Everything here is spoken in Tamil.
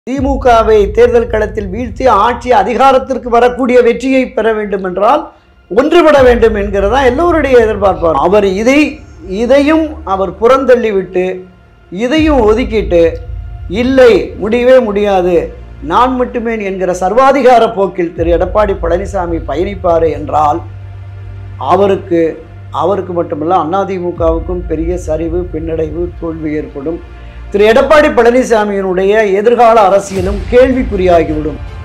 திமுகவை தேர்தல் களத்தில் வீழ்த்தி ஆட்சி அதிகாரத்திற்கு வரக்கூடிய வெற்றியை பெற வேண்டும் என்றால் ஒன்றுபட வேண்டும் என்கிறதா எல்லோருடைய எதிர்பார்ப்பார் அவர் இதை இதையும் அவர் புறந்தள்ளிவிட்டு இதையும் ஒதுக்கிட்டு இல்லை முடியவே முடியாது நான் மட்டுமே என்கிற சர்வாதிகார போக்கில் திரு எடப்பாடி பழனிசாமி பயணிப்பார் என்றால் அவருக்கு அவருக்கு மட்டுமல்ல அதிமுகவுக்கும் பெரிய சரிவு பின்னடைவு தோல்வி ஏற்படும் திரு எடப்பாடி பழனிசாமியினுடைய எதிர்கால அரசியலும் கேள்விக்குறியாகிவிடும்